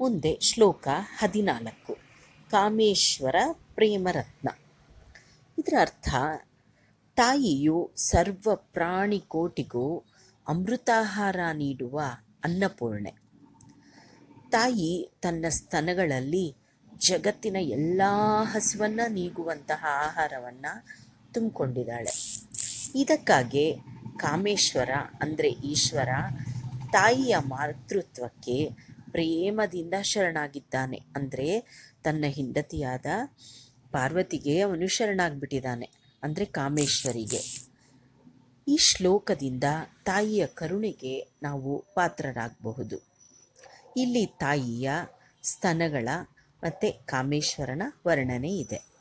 ಮುಂದೆ ಶ್ಲೋಕ ಹದಿನಾಲ್ಕು ಕಾಮೇಶ್ವರ ಪ್ರೇಮರತ್ನ ಇದರ ಅರ್ಥ ತಾಯಿಯು ಸರ್ವ ಪ್ರಾಣಿಕೋಟಿಗೂ ಅಮೃತಾಹಾರ ನೀಡುವ ಅನ್ನಪೂರ್ಣೆ ತಾಯಿ ತನ್ನ ಸ್ತನಗಳಲ್ಲಿ ಜಗತ್ತಿನ ಎಲ್ಲ ಹಸಿವನ್ನು ನೀಗುವಂತಹ ಆಹಾರವನ್ನು ತುಂಬಿಕೊಂಡಿದ್ದಾಳೆ ಇದಕ್ಕಾಗಿ ಕಾಮೇಶ್ವರ ಅಂದರೆ ಈಶ್ವರ ತಾಯಿಯ ಮಾತೃತ್ವಕ್ಕೆ ಪ್ರೇಮದಿಂದ ಶರಣಾಗಿದ್ದಾನೆ ಅಂದರೆ ತನ್ನ ಹೆಂಡತಿಯಾದ ಪಾರ್ವತಿಗೆ ಅವನು ಶರಣಾಗ್ಬಿಟ್ಟಿದ್ದಾನೆ ಅಂದರೆ ಕಾಮೇಶ್ವರಿಗೆ ಈ ಶ್ಲೋಕದಿಂದ ತಾಯಿಯ ಕರುಣೆಗೆ ನಾವು ಪಾತ್ರರಾಗಬಹುದು ಇಲ್ಲಿ ತಾಯಿಯ ಸ್ತನಗಳ ಮತ್ತು ಕಾಮೇಶ್ವರನ ವರ್ಣನೆ ಇದೆ